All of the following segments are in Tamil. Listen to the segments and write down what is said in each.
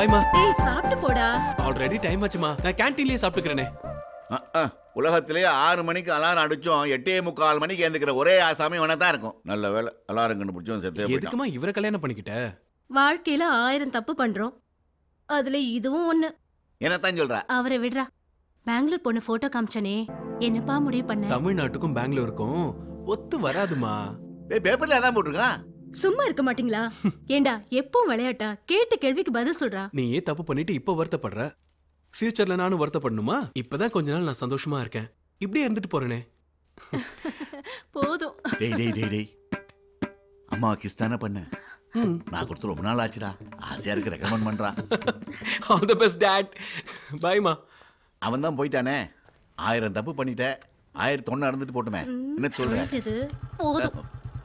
பாய்மா டேய் சாப்பிட்டு போடா ஆல்ரெடி டைம் ஆச்சுமா நான் கேன்டீன்லயே சாப்பிட்டுக்கிறேனே அஹ், அஹ். உலகத்திலேயே ஆறு மணிக்கு அலாரம் அடிச்சோம் எட்டே முக்கால் மணிக்கு எழுந்துக்கிற ஒரே ஆசாமி இவனை தான் இருக்கும் நல்ல வேலை அலாரம் கண்டுபிடிச்சோம் செத்தே போயிட்டான் எதுக்குமா இவரை கல்யாணம் பண்ணிக்கிட்ட வாழ்க்கையில ஆயிரம் தப்பு பண்றோம் அதுல இதுவும் ஒண்ணு என்னத்தான் சொல்ற அவரை விடுறா பெங்களூர் பொண்ணு போட்டோ காமிச்சனே என்னப்பா முடிவு பண்ண தமிழ்நாட்டுக்கும் பெங்களூருக்கும் ஒத்து வராதுமா ஏய் பேப்பர்ல அதான் போட்டிருக்கான் சும்மா இருக்க மாட்டீங்களா ஏண்டா எப்பவும் விளையாட்டா கேட்ட கேள்விக்கு பதில் சொல்றா நீ ஏன் தப்பு பண்ணிட்டு இப்போ வருத்தப்படுற ஃபியூச்சர்ல நானும் வருத்தப்படணுமா இப்பதான் கொஞ்ச நாள் நான் சந்தோஷமா இருக்கேன் இப்படியே இருந்துட்டு போறேனே போதும் டேய் டேய் டேய் டேய் அம்மா கிஸ் தானே பண்ண நான் கொடுத்து ரொம்ப நாள் ஆச்சுடா ஆசையா இருக்கு ரெக்கமெண்ட் பண்றான் ஆல் தி பெஸ்ட் டாட் பாய்மா அவன் தான் போயிட்டானே ஆயிரம் தப்பு பண்ணிட்ட ஆயிரத்தி ஒன்னு இருந்துட்டு போட்டுமே என்ன சொல்ற முடிஞ்சது போதும்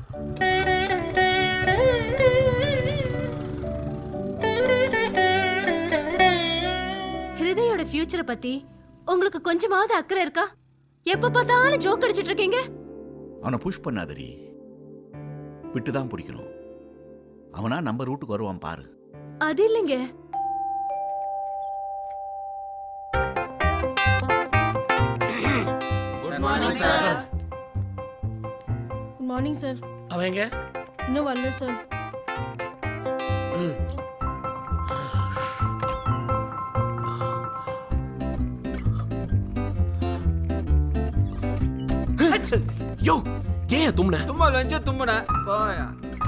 ஹிருதயோட ஃபியூச்சரை பத்தி உங்களுக்கு கொஞ்சமாவது அக்கறை இருக்கா எப்ப பார்த்தாலும் ஜோக் அடிச்சிட்டு இருக்கீங்க அவனை புஷ் பண்ணாதடி விட்டு தான் பிடிக்கணும் அவனா நம்ம ரூட்டுக்கு வருவான் பாரு அது இல்லைங்க good morning sir good morning sir அவன் எங்க இன்னும் வரல சார் யோ ஏன் தும்ன தும்மல் வந்து தும்முன போயா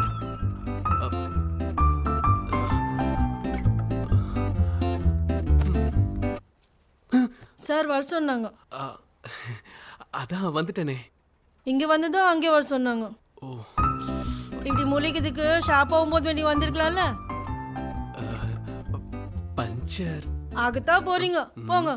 சார் வர சொன்னாங்க அதான் வந்துட்டேனே இங்க வந்ததும் அங்கே வர சொன்னாங்க ஓ இப்படி முழிக்கிறதுக்கு ஷாப் ஆகும்போது வேண்டி வந்திருக்கலாம்ல பஞ்சர் ஆகத்தான் போறீங்க போங்க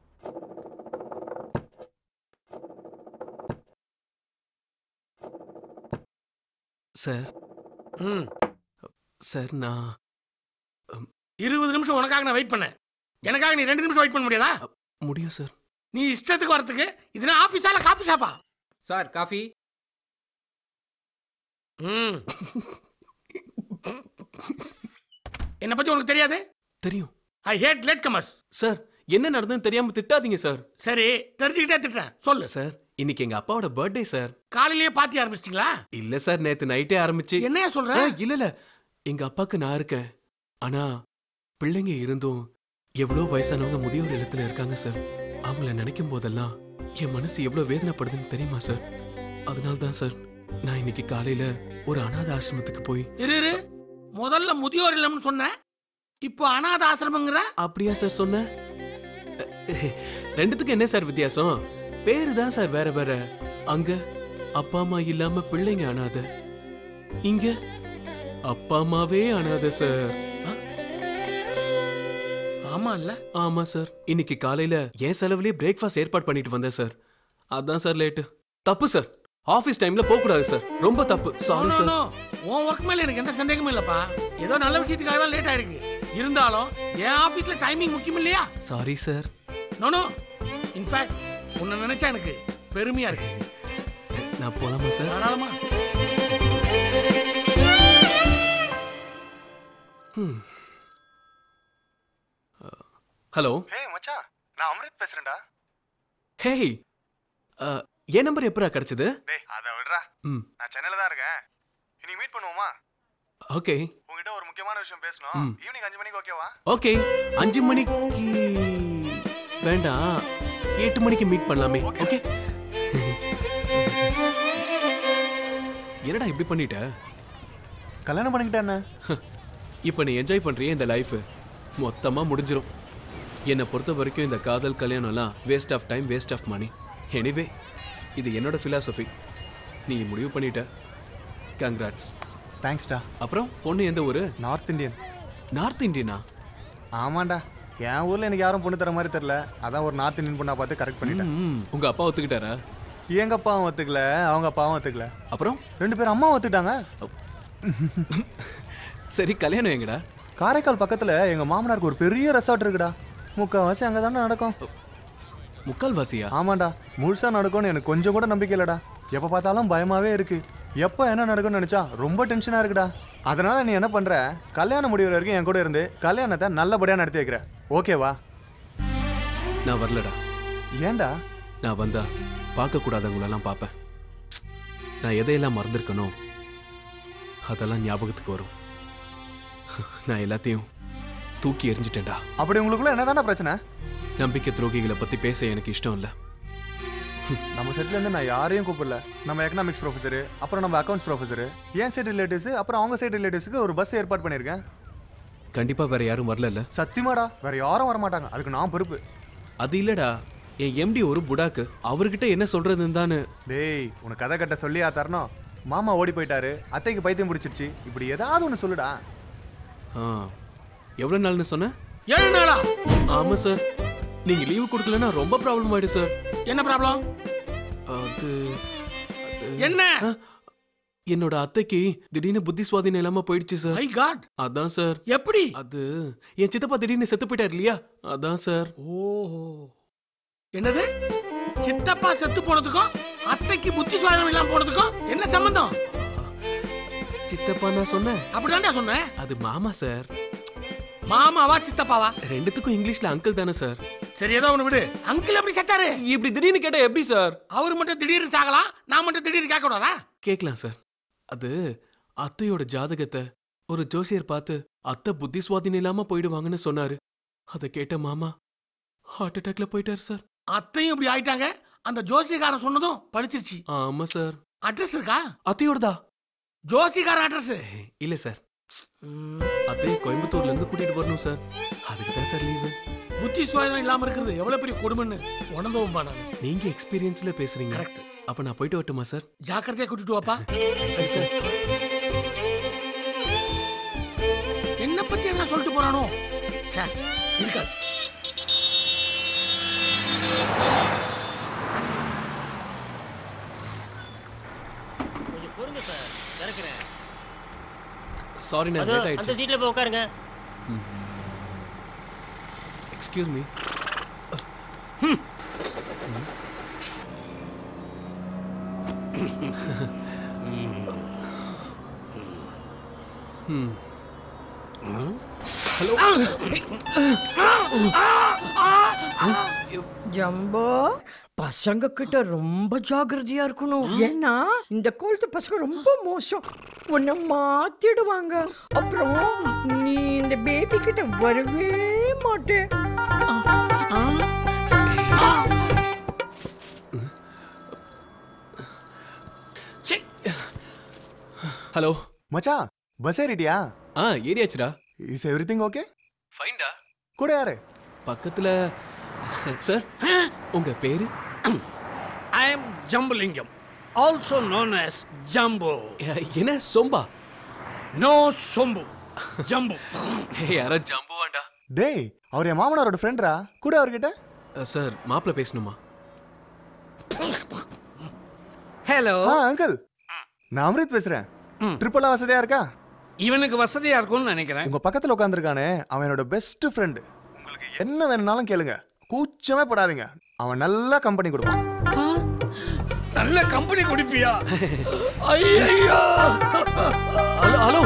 சார் ம் சார் நான் இருபது நிமிஷம் உனக்காக நான் வெயிட் பண்ணேன் எனக்காக நீ ரெண்டு நிமிஷம் வெயிட் பண்ண முடியாதா முடியும் சார் நீ இஷ்டத்துக்கு வரதுக்கு இதுனா ஆஃபீஸா இல்லை காஃபி ஷாப்பா சார் காஃபி ம் என்னை பத்தி உனக்கு தெரியாது தெரியும் I hate late comers sir என்ன நடந்ததுன்னு தெரியாம திட்டாதீங்க சார் சரி தெரிஞ்சுக்கிட்டே திட்டுறேன் சொல்லு சார் இன்னைக்கு எங்க அப்பாவோட பர்த்டே சார் காலையிலேயே பார்ட்டி ஆரம்பிச்சிட்டீங்களா இல்ல சார் நேத்து நைட்டே ஆரம்பிச்சு என்னையா சொல்ற ஆ, இல்ல இல்ல எங்க அப்பாக்கு நான் இருக்கேன் ஆனா பிள்ளைங்க இருந்தும் எவ்வளவு வயசானவங்க முதியோர் இல்லத்துல இருக்காங்க சார் அவங்கள நினைக்கும் போதெல்லாம் என் மனசு எவ்வளவு வேதனைப்படுதுன்னு தெரியுமா சார் அதனால தான் சார் நான் இன்னைக்கு காலையில ஒரு அனாத ஆசிரமத்துக்கு போய் இரு இரு முதல்ல முதியோர் இல்லம்னு சொன்னேன் இப்போ அனாத ஆசிரமங்கிற அப்படியா சார் சொன்ன ரெண்டுத்துக்கும் என்ன சார் வித்தியாசம் பேரு தான் சார் வேற வேற அங்க அப்பா அம்மா இல்லாம பிள்ளைங்க அனாதை இங்க அப்பா அம்மாவே அனாதை சார் ஆமா இல்ல ஆமா சார் இன்னைக்கு காலையில என் செலவுலயே பிரேக்ஃபாஸ்ட் ஏற்பாடு பண்ணிட்டு வந்தேன் சார் அதான் சார் லேட்டு தப்பு சார் ஆபீஸ் டைம்ல போக கூடாது சார் ரொம்ப தப்பு sorry No, no, sir no. உன் ஒர்க் மேல எனக்கு எந்த சந்தேகமும் இல்லப்பா ஏதோ நல்ல விஷயத்துக்காக தான் லேட் ஆயிருக்கு இருந்தாலும் என் ஆபீஸ்ல டைமிங் முக்கியம் இல்லையா sorry sir no no in fact உன்னை நினைச்சா எனக்கு பெருமையா இருக்கு நான் போலாமா சார் தாராளமா ஹலோ ஏய் மச்சான் நான் அம்ரித் பேசுறேன்டா ஹேய் அஹ், என் நம்பர் எப்பரா கிடைச்சது டேய் அத விடுறா ம் நான் சென்னையில தான் இருக்கேன் இன்னைக்கு மீட் பண்ணுவோமா ஓகே உங்ககிட்ட ஒரு முக்கியமான விஷயம் பேசணும் ம். ஈவினிங் அஞ்சு மணிக்கு ஓகேவா ஓகே அஞ்சு மணிக்கு வேண்டாம் எட்டு மணிக்கு மீட் பண்ணலாமே ஓகே என்னடா இப்படி பண்ணிட்ட கல்யாணம் பண்ணிக்கிட்டேன் இப்போ நீ என்ஜாய் பண்றியே இந்த லைஃப் மொத்தமா முடிஞ்சிரும் என்னை பொறுத்த வரைக்கும் இந்த காதல் கல்யாணம்லாம் waste of time waste of money anyway இது என்னோட philosophy நீ முடிவு பண்ணிட்ட கங்க்ராட்ஸ் தேங்க்ஸ்டா அப்புறம் பொண்ணு எந்த ஊரு நார்த் இந்தியன் நார்த் இந்தியனா ஆமாண்டா என் ஊர்ல எனக்கு யாரும் பொண்ணு தர மாதிரி தெரியல அதான் ஒரு நார்த் இந்தியன் பொண்ணா பார்த்து கரெக்ட் பண்ணிட்டேன் ம், உங்க அப்பா ஒத்துக்கிட்டாரா எங்க அப்பாவும் ஒத்துக்கல அவங்க அப்பாவும் ஒத்துக்கல அப்புறம் ரெண்டு பேரும் அம்மா ஒத்துக்கிட்டாங்க சரி கல்யாணம் எங்கடா காரைக்கால் பக்கத்துல எங்க மாமனாருக்கு ஒரு பெரிய ரெசார்ட் இருக்குடா முக்கால்வாசி அங்கே தானே நடக்கும் முக்கால்வாசியா ஆமாண்டா முழுசா நடக்கும்னு எனக்கு கொஞ்சம் கூட நம்பிக்கை இல்லடா எப்போ பார்த்தாலும் பயமாவே இருக்கு எப்போ என்ன நடக்கும்னு நினைச்சா ரொம்ப டென்ஷனா இருக்குடா அதனால நீ என்ன பண்ற கல்யாணம் முடிகிற வரைக்கும் என் கூட இருந்து கல்யாணத்தை நல்லபடியா நடத்தி வைக்கிற ஓகேவா நான் வரலடா ஏன்டா நான் வந்தா பார்க்க கூடாதவங்களெல்லாம் பார்ப்பேன் நான் எதையெல்லாம் மறந்துருக்கனோ அதெல்லாம் ஞாபகத்துக்கு வரும் நான் எல்லாத்தையும் தூக்கி எறிஞ்சிட்டேன்டா அப்படி உங்களுக்குள்ள என்னதான்டா பிரச்சனை நம்பிக்கை துரோகிகளை பத்தி பேச எனக்கு இஷ்டம் இல்லை நம்ம செட்ல இருந்து நான் யாரையும் கூப்பிடல நம்ம எக்கனாமிக்ஸ் ப்ரொஃபஸர் அப்புறம் நம்ம அக்கௌண்ட்ஸ் ப்ரொஃபஸர் என் சைடு ரிலேட்டிவ்ஸ் அப்புறம் அவங்க சைடு ரிலேட்டிவ்ஸ்க்கு ஒரு பஸ் ஏற்பாடு பண்ணியிருக்கேன் கண்டிப்பா வேற யாரும் வரல சத்தியமாடா வேற யாரும் வர மாட்டாங்க அதுக்கு நான் பொறுப்பு அது இல்லடா என் எம்டி ஒரு புடாக்கு அவர்கிட்ட என்ன சொல்றதுன்னு தானு டேய் உனக்கு கதை கட்ட சொல்லியா தரணும் மாமா ஓடி போயிட்டாரு அத்தைக்கு பைத்தியம் பிடிச்சிருச்சு இப்படி ஏதாவது ஒன்று சொல்லுடா ஆ எவ்வளோ நாள்னு சொன்னேன் ஏழு நாளா ஆமா சார் நீங்க லீவு கொடுக்கலன்னா ரொம்ப ப்ராப்ளம் ஆயிடும் சார் என்ன ப்ராப்ளம் அது என்ன ஆ, என்னோட அத்தைக்கு திடீர்னு புத்தி சுவாதீனம் இல்லாம போயிடுச்சு சார் ஐ காட் அதான் சார் எப்படி அது என் சித்தப்பா திடீர்னு செத்து போயிட்டார் இல்லையா அதான் சார் ஓஹோ என்னது சித்தப்பா செத்து போனதுக்கும் அத்தைக்கு புத்தி சுவாதனம் இல்லாம போனதுக்கும் என்ன சம்பந்தம் சித்தப்பா நான் சொன்னேன் அப்படிதான்டா சொன்னேன் அது மாமா சார் மாமாவா சித்தப்பாவா ரெண்டுத்துக்கும் இங்கிலீஷ்ல அங்கிள் தானே சார் சரி ஏதோ ஒண்ணு விடு அங்கிள் எப்படி செத்தாரு இப்படி திடீர்னு கேட்டா எப்படி சார் அவர் மட்டும் திடீர்னு சாகலாம் நான் மட்டும் திடீர்னு கேட்க கூடாதா கேட்கலாம் சார் அது அத்தையோட ஜாதகத்தை ஒரு ஜோசியர் பார்த்து அத்தை புத்தி சுவாதீனம் இல்லாம போயிடுவாங்கன்னு சொன்னாரு அதை கேட்ட மாமா ஹார்ட் அட்டாக்ல போயிட்டாரு சார் அத்தையும் இப்படி ஆயிட்டாங்க அந்த ஜோசியக்காரன் சொன்னதும் பழிச்சிருச்சு ஆமா சார் அட்ரஸ் இருக்கா அத்தையோடதா ஜோசியக்காரன் அட்ரஸ் இல்ல சார் அத்தையை கோயம்புத்தூர்ல இருந்து கூட்டிட்டு வரணும் சார் அதுக்கு தான் சார் லீவு புத்தி சுவாதனம் இல்லாம இருக்கிறது எவ்வளவு பெரிய கொடுமைன்னு உணர்ந்தவும் நான் நீங்க எக்ஸ்பீரியன்ஸ்ல பேசுறீங்க கரெக்ட் அப்ப நான் போயிட்டு வரட்டுமா சார் ஜாக்கிரதையா கூட்டிட்டு வாப்பா சரி சார் என்ன பத்தி என்ன சொல்லிட்டு போறானோ ச்சே, இருக்காது கொஞ்சம் பொறுங்க சார் இறக்குறேன் சாரி நான் அதோ லேட் அந்த ஆயிடுச்சு சீட்ல போய் உட்காருங்க எக்ஸ்கியூஸ் மீ ஜம்போ பசங்க கிட்ட ரொம்ப ஜாக்கிரதையா இருக்கணும் ஏன்னா இந்த காலத்து பசங்க ரொம்ப மோசம் உன்னை மாத்திடுவாங்க அப்புறம் நீ இந்த பேபி கிட்ட வரவே மாட்டே ஹலோ மச்சான் பஸ் ஏறிட்டியா ஆ ஏரியாச்சுடா இஸ் எவ்ரி திங் ஓகே ஃபைன்டா கூட யாரு பக்கத்துல சார் உங்க பேரு I am Jambulingam also known as Jambu அஹ், என்ன சொம்பா நோ சொம்பு ஜம்பு யாரா ஜம்புவாண்டா டேய் அவர் என் மாமனாரோட ஃப்ரெண்ட்ரா கூட அவர்கிட்ட சார் மாப்பிள்ள பேசணுமா ஹலோ ஆ அங்கிள் நான் அம்ரித் பேசுறேன் ட்ரிப் எல்லாம் வசதியா இருக்கா இவனுக்கு வசதியா இருக்கும்னு நினைக்கிறேன் உங்க பக்கத்துல உட்காந்துருக்கானே அவன் என்னோட பெஸ்ட் ஃப்ரெண்டு உங்களுக்கு என்ன வேணும்னாலும் கேளுங்க கூச்சமே படாதீங்க அவன் நல்லா கம்பெனி கொடுப்பான் நல்ல கம்பெனி குடிப்பியா ஐயோ ஹலோ ஹலோ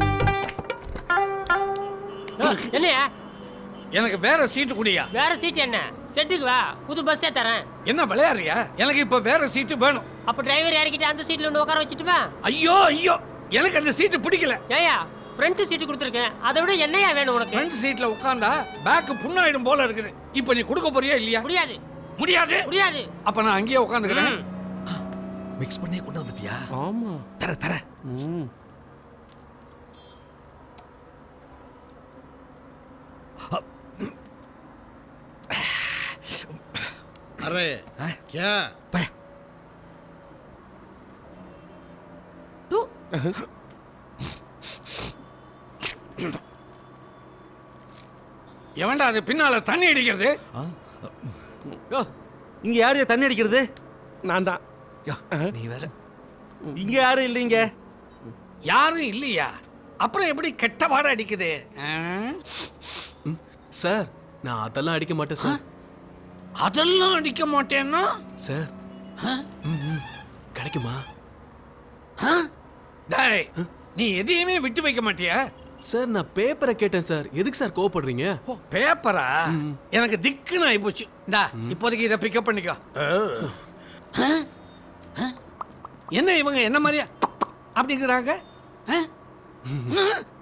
என்னையா எனக்கு வேற சீட்டு குடியா வேற சீட் என்ன செட்டுக்கு வா புது பஸ்ஸே தரேன் என்ன விளையாடுறியா எனக்கு இப்ப வேற சீட்டு வேணும் அப்ப டிரைவர் இறக்கிட்டு அந்த சீட்ல ஒன்று உட்கார வச்சுட்டுமா ஐயோ ஐயோ எனக்கு அந்த சீட்டு பிடிக்கல ஏயா ஃப்ரண்ட் சீட்டு கொடுத்துருக்கேன் அதை விட என்னையா வேணும் உனக்கு ஃப்ரண்ட் சீட்ல உட்கார்ந்தா பேக் புண்ணாயிடும் போல இருக்குது இப்ப நீ கொடுக்க போறியா இல்லையா முடியாது முடியாது முடியாது அப்ப நான் அங்கேயே உட்காந்துக்கிறேன் மிக்ஸ் பண்ணி கொண்டு வந்துட்டியா ஆமா தர தர अरे क्या எவன்டா அது பின்னால தண்ணி அடிக்கிறது இங்க யாரு தண்ணி அடிக்கிறது நான் தான் நீ வேற இங்க யாரும் இல்லைங்க யாரும் இல்லையா அப்புறம் எப்படி கெட்ட வாடை அடிக்குது ஆ? சார் நான் அதெல்லாம் அடிக்க மாட்டேன் சார் அதெல்லாம் அடிக்க மாட்டேன்னா சார் ம், ம். கிடைக்குமா டேய் நீ எதையுமே விட்டு வைக்க மாட்டியா சார் நான் பேப்பரை கேட்டேன் சார் எதுக்கு சார் கோவப்படுறீங்க ஓ பேப்பரா எனக்கு திக்குன்னு ஆயிப்போச்சு இந்தா இப்போதைக்கு இதை பிக்கப் பண்ணிக்கோ ஆ? ஆ? என்ன இவங்க என்ன மாதிரியா அப்படிங்கிறாங்க ஆ?